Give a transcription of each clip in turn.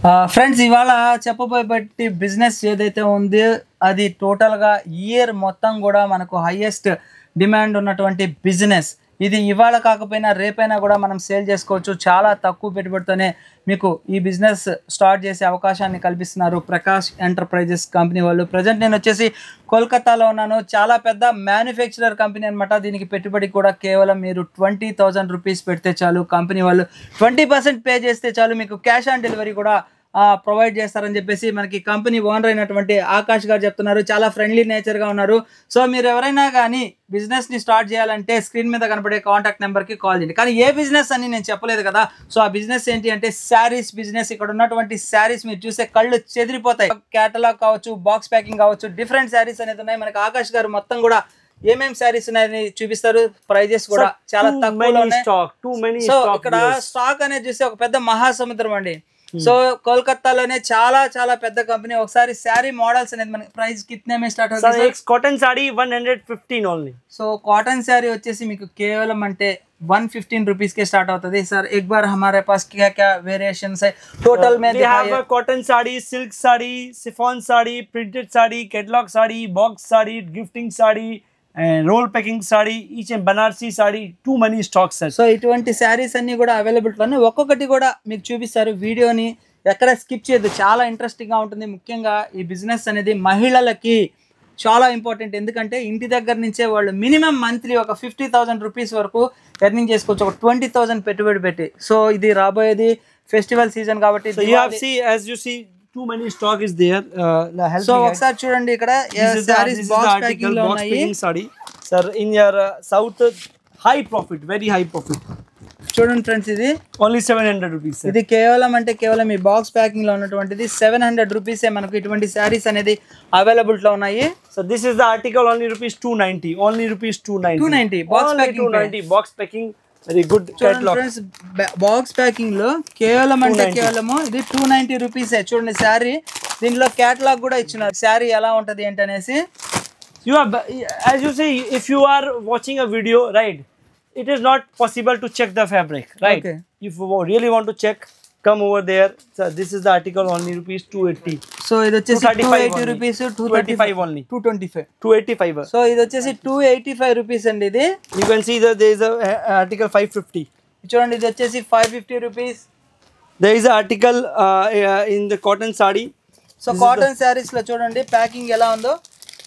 Friends ఇవాళ చెప్పబోయే బట్టి బిజినెస్ ఏదైతే ఉందో అది టోటల్గా ఇయర్ మొత్తం కూడా మనకు హైయెస్ట్ డిమాండ్ ఉన్నటువంటి బిజినెస్ ఇది ఇవాళ కాకపోయినా రేపైనా కూడా మనం సేల్ చేసుకోవచ్చు చాలా తక్కువ పెట్టుబడితోనే మీకు ఈ బిజినెస్ స్టార్ట్ చేసే అవకాశాన్ని కల్పిస్తున్నారు ప్రకాష్ ఎంటర్ప్రైజెస్ కంపెనీ వాళ్ళు ప్రజెంట్ నేను వచ్చేసి కోల్కతాలో ఉన్నాను చాలా పెద్ద మ్యానుఫ్యాక్చరర్ కంపెనీ అనమాట దీనికి పెట్టుబడి కూడా కేవలం మీరు ట్వంటీ థౌజండ్ రూపీస్ పెడితే చాలు కంపెనీ వాళ్ళు ట్వంటీ పర్సెంట్ పే చేస్తే చాలు మీకు క్యాష్ ఆన్ డెలివరీ కూడా ప్రొవైడ్ చేస్తారని చెప్పేసి మనకి కంపెనీ ఓనర్ అయినటువంటి ఆకాష్ గారు చెప్తున్నారు చాలా ఫ్రెండ్లీ నేచర్గా ఉన్నారు సో మీరు ఎవరైనా కానీ బిజినెస్ని స్టార్ట్ చేయాలంటే స్క్రీన్ మీద కనపడే కాంటాక్ట్ నెంబర్కి కాల్ చేయండి కానీ ఏ బిజినెస్ అని నేను చెప్పలేదు కదా సో ఆ బిజినెస్ ఏంటి అంటే శారీస్ బిజినెస్ ఇక్కడ ఉన్నటువంటి శారీస్ మీరు చూసే కళ్ళు చెదిరిపోతాయి క్యాటలాగ్ కావచ్చు బాక్స్ ప్యాకింగ్ కావచ్చు డిఫరెంట్ శారీస్ అనేది ఉన్నాయి మనకి ఆకాష్ గారు మొత్తం కూడా ఏమేమి శారీస్ ఉన్నాయని చూపిస్తారు ప్రైజెస్ కూడా చాలా too తక్కువలో many ఉన్నాయి stock, too many so stock ఇక్కడ viewers. స్టాక్ అనేది చూస్తే ఒక పెద్ద మహాసముద్రం అండి సో కోల్కతాలోనే చాలా చాలా పెద్ద కంపెనీ ఒకసారి శారీ మోడల్స్ అనేది మనకి ప్రైస్ కితనే మే స్టార్ట్ Sir, అవుతుంది एक cotton sari 115 only. So cotton sari వచ్చేసి మీకు కేవలం అంటే వన్ ఫిఫ్టీन रुपीस के स्टार्ट అవుతుంది सर एक बार हमारे पास क्या क्या वेरिएशंस है टोटल में we have दिखाइए a cotton sari, silk sari, chiffon sari, printed sari, catalog sari, box sari, gifting sari, and roll packing sari, each and Banarsi sari, too many stocks sir. So ఇటువంటి శారీస్ అన్ని కూడా అవైలబుల్ ఉన్నాయి ఒక్కొక్కటి కూడా మీకు చూపిస్తారు వీడియోని ఎక్కడ స్కిప్ చేయొద్దు చాలా ఇంట్రెస్టింగ్ గా ఉంటుంది ముఖ్యంగా ఈ బిజినెస్ అనేది మహిళలకి చాలా ఇంపార్టెంట్ ఎందుకంటే ఇంటి దగ్గర నుంచే వాళ్ళు మినిమం మంత్లీ ఒక ఫిఫ్టీ థౌసండ్ రూపీస్ వరకు ఎర్నింగ్ చేసుకోవచ్చు ఒక ట్వంటీ థౌసండ్ పెట్టుబడి పెట్టి సో ఇది రాబోయేది ఫెస్టివల్ సీజన్ కాబట్టి So you have see as you see too many stock is there. Uh, the help so me, guys. ఒకసారి చూడండి ఇక్కడ this is the, this saris is the box article packing లో box ఉన్నాయి packing saree. Sir, in your uh, south, uh, high profit, very high profit. చూడండి friends ఇది Only 700 rupees. Sir. ఇది కేవలం అంటే కేవలం ఈ బాక్స్ ప్యాకింగ్ లో ఉన్నటువంటిది సెవెన్ హండ్రెడ్ రూపీసే మనకు ఇటువంటి శారీస్ అనేది అవైలబుల్ లో ఉన్నాయి So this is the article only rupees 290. Only rupees 290. 290, box only packing 290. Box packing. Very good చూడండి catalog. ఫ్రెండ్స్ బాక్స్ ప్యాకింగ్ లో కేవలం అంటే 290. కేవలము ఇది టూ నైన్టీ రూపీసే చూడండి శారీ దీనిలో క్యాటలాగ్ కూడా ఇచ్చినారు శారీ ఎలా ఉంటది ఏంటనేసి You are, as you say, if you are watching a video, right? It is not possible to check the fabric, right? Okay. If you really want to check, come over there. So this is the article only rupees 280. So ఇది వచ్చేసి two 235 eighty only. Rupees two thirty 285 only. Two twenty five 285. So ఇది వచ్చేసి two eighty five rupees అండి ఇది You can see that there is a uh, article 550. చూడండి ఇది వచ్చేసి five fifty rupees There is an article uh, uh, in the cotton sari. So cotton saris లో చూడండి packing ఎలా ఉందో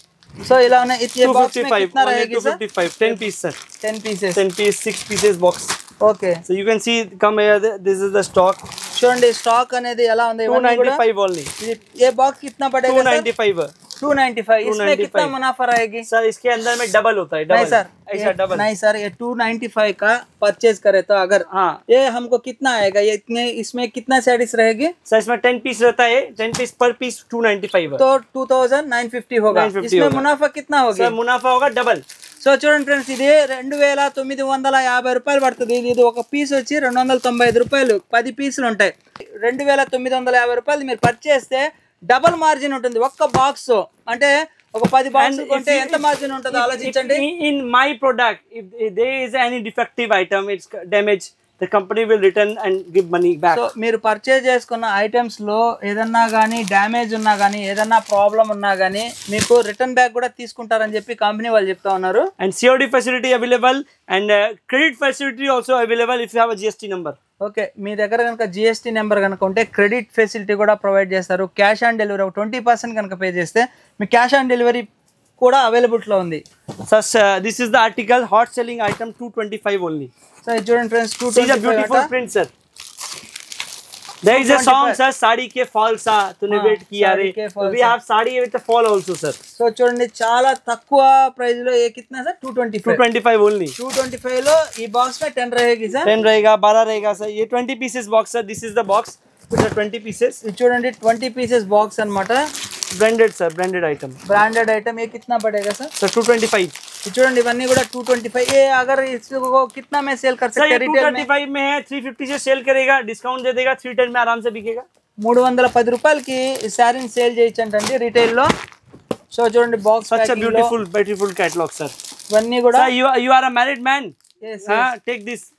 సో ఇలా ఉన్నాయి ఇది బాక్స్ में 255. कितना Only रहेगी sir 255. 10 piece, sir. 10 pieces 10 piece, 6 pieces box. Okay So you can see, come here. th- This is the stock. చూడండి స్టాక్ అనేది ఎలా ఉంది ఇవన్నీ కూడా 295 only. ये ये बॉक्स कितना पड़ेगा सर 295. 295 इसमें कितना 295. मुनाफा रहेगी सर इसके अंदर में डबल होता है नहीं डबल सर ऐसा ये- डबल नहीं सर ये 295 का परचेज करे तो अगर हाँ ये हमको कितना आएगा ये इतने इसमें कितना सैडिस रहेगी सर इसमें टेन पीस रहता है टेन पीस पर पीस टू नाइन्टी फाइव तो 2950 होगा 950 इसमें होगा। मुनाफा कितना होगी सर मुनाफा होगा डबल సో చూడండి ఫ్రెండ్స్ ఇది రెండు వేల తొమ్మిది వందల యాభై రూపాయలు పడుతుంది ఇది ఇది ఒక పీస్ వచ్చి రెండు వందల తొంభై ఐదు రూపాయలు పది పీసులు ఉంటాయి రెండు వేల తొమ్మిది వందల యాభై రూపాయలు మీరు పర్చేస్తే డబల్ మార్జిన్ ఉంటుంది ఒక్క బాక్స్ అంటే ఒక పది బాక్స్ if కొంటే you- ఎంత మార్జిన్ ఉంటుందో ఆలోచించండి in, in my product if, if there is any defective item it's damaged the company will return and give money back so మీరు పర్చేజ్ చేసుకున్న ఐటమ్స్ లో ఏదన్నా కానీ డ్యామేజ్ ఉన్నా కానీ ఏదన్నా ప్రాబ్లం ఉన్నా కానీ మీకు రిటర్న్ బ్యాక్ కూడా తీసుకుంటారని చెప్పి కంపెనీ వాళ్ళు చెప్తా ఉన్నారు and COD facility available and uh, credit facility also available if you have a GST number okay మీ దగ్గర కనుక జిఎస్టీ నెంబర్ కనుక ఉంటే క్రెడిట్ ఫెసిలిటీ కూడా ప్రొవైడ్ చేస్తారు క్యాష్ ఆన్ డెలివరీ ఒక ట్వంటీ పర్సెంట్ కనుక పే చేస్తే మీ క్యాష్ ఆన్ డెలివరీ కూడా అవైలబుల్లో ఉంది so uh, this is the article hot selling item 225 only so ఇది చూడండి friends two See the beautiful print, sir. There is a song, 225. sir. Sari ke fall sa तूने हाँ, wait किया साड़ी रे. के So fall we सा. have sari with the fall also, sir. So చూడండి చాలా తక్కువ ప్రైస్ లో ఏ కిतना sir two twenty Two five twenty five only. Two twenty five లో ఈ బాక్స్ में టెన్ रहेगी సార్ Ten रहेगा, बारह रहेगा, sir. ये twenty pieces box, sir. This is the box with the twenty pieces. ఇది చూడండి ట్వంటీ పీసెస్ బాక్స్ అన్నమాట Branded, sir. Branded item. Branded item ये कितना पड़ेगा sir Sir, two twenty five. ये చూడండి ఇవన్నీ కూడా టూ ట్వంటీ ఫైవ్ ये अगर इसको कितना में सेल कर Sir, सकते ये हैं two रिटेल thirty में five में है. Three fifty से सेल करेगा. डिस्काउंट दे देगा. Three ten में आराम से बिकेगा. మూడు వందల పది రూపాయలకి ఈ శారీని సేల్ చేయొచ్చంటండి రిటైల్ లో సో చూడండి box Such a beautiful, beautiful catalog, sir. ఇవన్నీ కూడా Sir, you are, you are a married man. Yes, Huh? Take this.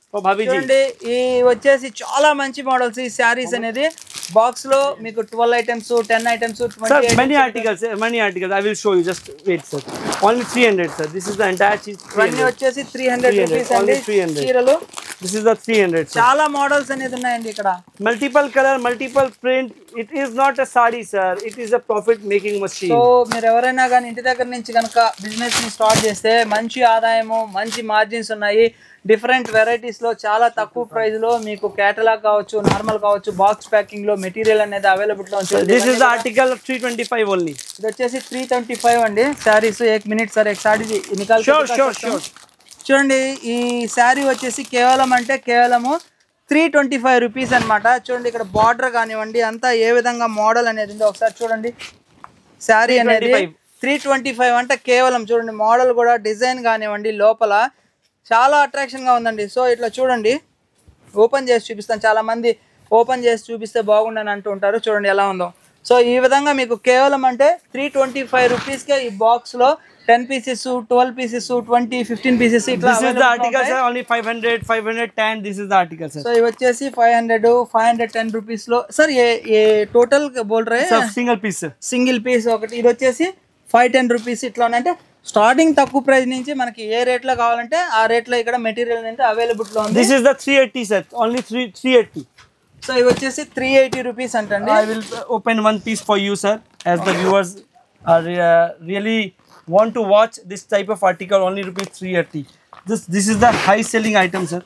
for Bhabhi ji. చూడండి ఈ వచ్చేసి చాలా మంచి మోడల్స్ ఈ శారీస్ అనేది బాక్స్ లో మీకు twelve items ten items Sir, twenty many articles, sir, many articles. I will show you. Just wait, sir. Only 300, sir. This is the entire cheese. ఇవన్నీ 300. వచ్చేసి త్రీ హండ్రెడ్ 300, రూపీస్ అండి only 300. చీరలు This is the 300, sir. చాలా models అనేది ఉన్నాయండి ఇక్కడ Multiple color, multiple print. It is not a sari, sir. It is a profit making machine. So మీరు ఎవరైనా కానీ ఇంటి దగ్గర నుంచి కనుక బిజినెస్ ని స్టార్ట్ చేస్తే మంచి ఆదాయము మంచి మార్జిన్స్ ఉన్నాయి డిఫరెంట్ వెరైటీస్ లో చాలా తక్కువ ప్రైస్ లో మీకు కేటలాగ్ కావచ్చు నార్మల్ కావచ్చు బాక్స్ ప్యాకింగ్ లో మెటీరియల్ అనేది అవైలబుల్ లో ఉంటుంది this is the article of 325 only. ఇది వచ్చేసి త్రీ ట్వంటీ ఫైవ్ అండి శారీస్ ఏక్ మినిట్ సార్ एक साड़ी निकाल के Sure, दिखा sure, सकता हूँ. sure. చూడండి ఈ శారీ వచ్చేసి కేవలం అంటే కేవలము త్రీ ట్వంటీ ఫైవ్ రూపీస్ అనమాట చూడండి ఇక్కడ బార్డర్ కానివ్వండి అంతా ఏ విధంగా మోడల్ అనేది ఉందో ఒకసారి చూడండి శారీ అనేది 325. త్రీ ట్వంటీ ఫైవ్ అంటే కేవలం చూడండి మోడల్ కూడా డిజైన్ కానివ్వండి లోపల చాలా attraction గా ఉందండి సో ఇట్లా చూడండి ఓపెన్ చేసి చూపిస్తాను చాలా మంది ఓపెన్ చేసి చూపిస్తే బాగుండని అంటూ ఉంటారు చూడండి ఎలా ఉందో సో ఈ విధంగా మీకు కేవలం అంటే త్రీ ట్వంటీ ఫైవ్ రూపీస్కే ఈ బాక్స్లో ten pieces twelve pieces twenty fifteen pieces ఇట్లా This is the available article, ఉంటాయి. sir. Only 500, 510. This is the article, sir. So ఇవి వచ్చేసి five hundred five hundred ten rupees లో సార్ ఏ ఏ టోటల్ బోల్ రే Sir, single piece, sir. Single piece ఒకటి ఇది వచ్చేసి ఫైవ్ టెన్ రూపీస్ ఇట్లా అంటే స్టార్టింగ్ తక్కువ ప్రైస్ నుంచి మనకి ఏ రేట్ లో కావాలంటే ఆ రేట్ లో ఇక్కడ మెటీరియల్ అనేది అవైలబుల్ లో ఉంది This is the 380, sir. Only 3 380. So ఇవి వచ్చేసి త్రీ ఎయిటీ రూపీస్ అంటండి I will uh, open one piece for you, sir. As the viewers are uh, really want to watch this type of article, only rupees 380. This this is the high selling item, sir.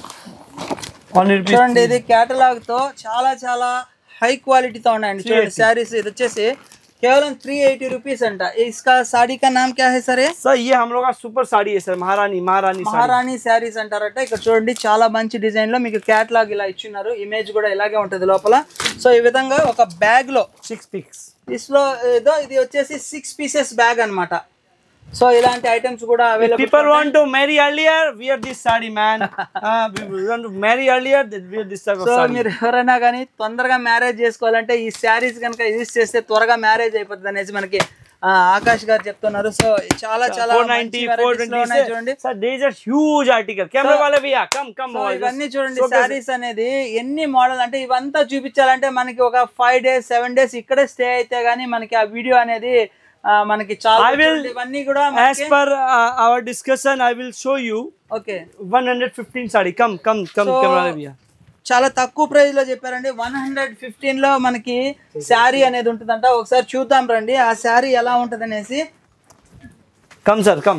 Only rupees. చూడండి ఇది catalogue తో చాలా చాలా high క్వాలిటీతో ఉన్నాయండి చూడండి 380. శారీస్ ఇది వచ్చేసి కేవలం త్రీ ఎయిటీ రూపీస్ అంట इसका साड़ी का नाम क्या है सर ये Sir, ये हम लोग का सुपर साड़ी है सर महारानी महारानी साड़ी మహారాణి శారీస్ అంటారట ఇక్కడ చూడండి చాలా మంచి డిజైన్ లో మీకు క్యాట్లాగ్ ఇలా ఇచ్చిన్నారు ఇమేజ్ కూడా ఇలాగే ఉంటది లోపల సో ఈ విధంగా ఒక బ్యాగ్ లో six picks. లో ఏదో ఇది వచ్చేసి సిక్స్ పీసెస్ బ్యాగ్ అన్నమాట సో ఇలాంటి ఐటమ్స్ కూడా available People want to marry earlier, wear this saree, man. uh, we want to marry earlier, then wear this type of so saree. మీరు ఎవరైనా కానీ తొందరగా మ్యారేజ్ చేసుకోవాలంటే ఈ శారీస్ కనుక యూజ్ చేస్తే త్వరగా మ్యారేజ్ అయిపోతుంది అనేసి మనకి ఆ, ఆకాష్ గారు చెప్తున్నారు సో చాలా చాలా 490, మంచి varieties లో 420. ఉన్నాయి sir. చూడండి Sir, there is a huge article. Camera So- wala bhaiya, come, come. So over, ఇవన్నీ just చూడండి showcase it. శారీస్ అనేది ఎన్ని మోడల్ అంటే ఇవంతా చూపించాలంటే మనకి ఒక ఫైవ్ డేస్ సెవెన్ డేస్ ఇక్కడే స్టే అయితే గానీ మనకి ఆ వీడియో అనేది ఆ, మనకి చాలా I will- చూడండి, ఇవన్నీ కూడా As per uh, our discussion, I will show you okay 115 saree. Come, come, come, So- camera wala bhaiya. చాలా తక్కువ ప్రైస్ లో చెప్పారండి వన్ హండ్రెడ్ ఫిఫ్టీన్ లో మనకి శారీ అనేది ఉంటుందంట ఒకసారి చూద్దాం రండి ఆ శారీ ఎలా ఉంటది అనేసి Come, sir, come.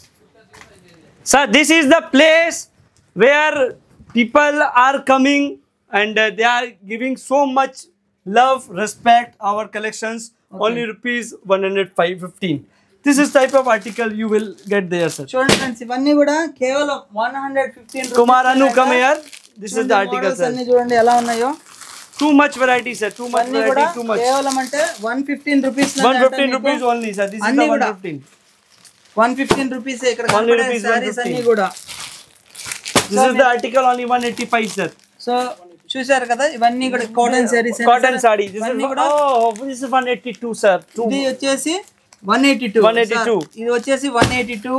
Sir, this is the place where people are coming and uh, they are giving so much love, respect our collections. Only rupees 105 This is type of article you will get there, sir. చూడండి friends ఇవన్నీ కూడా కేవలం one hundred fifteen Kumar Anu, come here. This is the article, sir. అన్ని చూడండి ఎలా ఉన్నాయో Too much variety, sir. Too much అన్ని కూడా variety, too much. కేవలం అంటే one fifteen rupees 115 rupees only, sir. This is అన్ని the కూడా. 115. వన్ ఫిఫ్టీన్ రూపీస్ ఇక్కడ Only కనపడే rupees శారీస్ 115. అన్ని కూడా This is the article only 185, sir. So చూసారు కదా ఇవన్నీ కూడా cotton saris Cotton saree. This is ఇవన్నీ కూడా oh, this is 182, sir. Two. ఇది వచ్చేసి వన్ ఎయిటీ టూ 182. ఇది వచ్చేసి one eighty two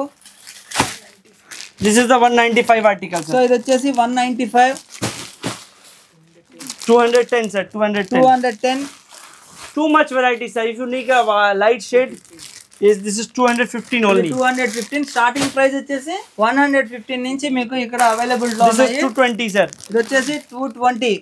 This is the 195 article, so sir. ఇది వచ్చేసి one ninety five 210, sir. 210. Two hundred ten Too much variety, sir. If you need a uh, light shade, is this is 215 only. Two hundred fifteen starting price వచ్చేసి one hundred fifteen నుంచి మీకు ఇక్కడ available లో This is ఉన్నాయి 220, sir. ఇది వచ్చేసి two twenty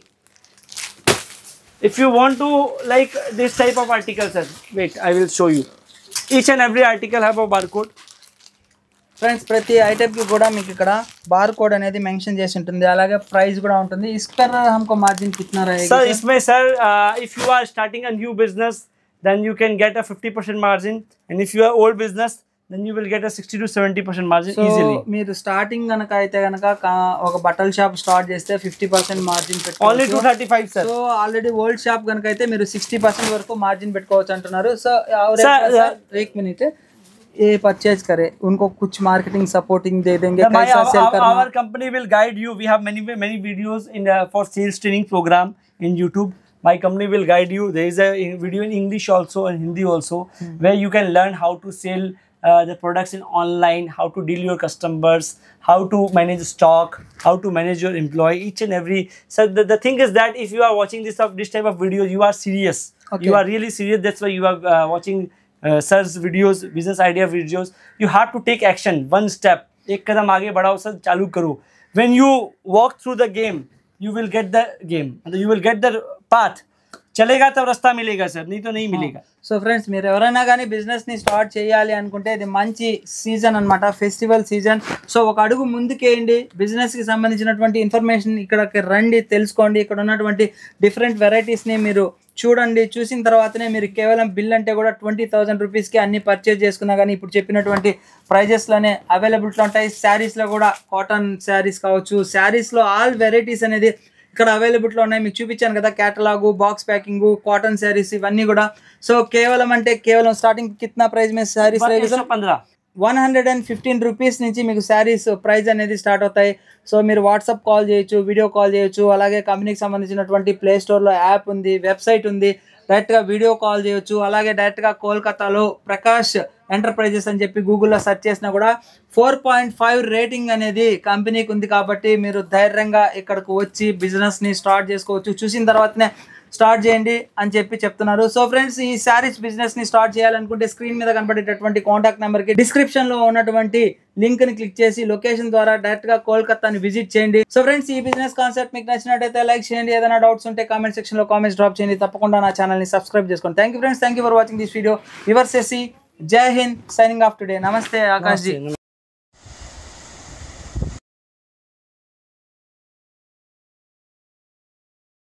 If you want to like this type of article, sir, wait, I will show you. Each and every article have a barcode. Friends ప్రతి item కి కూడా మీకు ఇక్కడ బార్ కోడ్ అనేది mention చేసి ఉంటుంది అలాగే ప్రైస్ కూడా ఉంటుంది इस पर हमको मार्जिन कितना रहेगा Sir, इसमें sir, uh, if you are starting a new business, then you can get a 50% margin. And if you are old business, then you will get a 60 to 70% margin so easily. మీరు starting కనుక అయితే కనుక ఒక బట్టల shop start చేస్తే fifty percent margin Only పెట్టుకోవచ్చు 235, sir. So already old shop కనుక అయితే మీరు సిక్స్టీ పర్సెంట్ వరకు మార్జిన్ పెట్టుకోవచ్చు అంటున్నారు సో Sir, एक मिनट ये परचेज करे उनको कुछ मार्केटिंग सपोर्टिंग दे देंगे Yeah, my, कैसा our, सेल our, करना our company will guide you. We have many many videos in uh, for sales training program in YouTube. My company will guide you. There is a in- video in English also and Hindi also, where you can learn how to sell uh, the products in online, how to deal your customers, how to manage stock, how to manage your employee, each and every. So the, the thing is that if you are watching this of this type of videos, you are serious. Okay. You are really serious. That's why you are uh, watching uh, sir's videos, business idea videos. You have to take action, one step. एक कदम आगे बढ़ाओ sir चालू करो when you walk through the game you will get the game you will get the path चलेगा तब रास्ता मिलेगा sir नहीं तो नहीं मिलेगा సో ఫ్రెండ్స్ మీరు ఎవరైనా కానీ బిజినెస్ని స్టార్ట్ చేయాలి అనుకుంటే ఇది మంచి సీజన్ అన్నమాట ఫెస్టివల్ సీజన్ సో ఒక అడుగు ముందుకేయండి బిజినెస్కి సంబంధించినటువంటి ఇన్ఫర్మేషన్ ఇక్కడికి రండి తెలుసుకోండి ఇక్కడ ఉన్నటువంటి డిఫరెంట్ వెరైటీస్ని మీరు చూడండి చూసిన తర్వాతనే మీరు కేవలం బిల్ అంటే కూడా ట్వంటీ థౌసండ్ రూపీస్కి అన్ని పర్చేజ్ చేసుకున్నా కానీ ఇప్పుడు చెప్పినటువంటి ప్రైజెస్లోనే అవైలబిలిటీలో ఉంటాయి శారీస్లో కూడా కాటన్ శారీస్ కావచ్చు శారీస్లో ఆల్ వెరైటీస్ అనేది ఇక్కడ అవైలబిలిటీలో ఉన్నాయి మీకు చూపించాను కదా catalogue box packing cotton saris ఇవన్నీ కూడా సో కేవలం అంటే కేవలం స్టార్టింగ్ కిतना ప్రైస్ में శారీస్ एक सौ पंद्रह one hundred and fifteen rupees నుంచి మీకు శారీస్ ప్రైస్ అనేది స్టార్ట్ అవుతాయి సో మీరు వాట్సాప్ కాల్ చేయొచ్చు వీడియో కాల్ చేయొచ్చు అలాగే కంపెనీకి సంబంధించినటువంటి ప్లే స్టోర్లో యాప్ ఉంది వెబ్సైట్ ఉంది డైరెక్ట్గా వీడియో కాల్ చేయొచ్చు అలాగే డైరెక్ట్గా కోల్కతాలో ప్రకాష్ ఎంటర్ప్రైజెస్ అని చెప్పి గూగుల్లో సెర్చ్ చేసినా కూడా ఫోర్ పాయింట్ ఫైవ్ రేటింగ్ అనేది కంపెనీకి ఉంది కాబట్టి మీరు ధైర్యంగా ఇక్కడికి వచ్చి బిజినెస్ని స్టార్ట్ చేసుకోవచ్చు చూసిన తర్వాతనే స్టార్ట్ చేయండి అని చెప్పి చెప్తున్నారు సో ఫ్రెండ్స్ ఈ శారీస్ బిజినెస్ ని స్టార్ట్ చేయాలనుకుంటే స్క్రీన్ మీద కనబడేటటువంటి కాంటాక్ట్ నెంబర్ కి డిస్క్రిప్షన్ లో ఉన్నటువంటి లింక్ ని క్లిక్ చేసి లొకేషన్ ద్వారా డైరెక్ట్ గా కోల్కతాని విజిట్ చేయండి సో ఫ్రెండ్స్ ఈ బిజినెస్ కాన్సెప్ట్ మీకు నచ్చినట్టయితే లైక్ చేయండి ఏదైనా డౌట్స్ ఉంటే కామెంట్ సెక్షన్ లో కామెంట్స్ డ్రాప్ చేయండి తప్పకుండా నా ఛానల్ ని సబ్స్క్రైబ్ చేసుకోండి thank you friends thank you for watching this video your సెసి Jai Hind signing off today నమస్తే ఆకాష్ జీ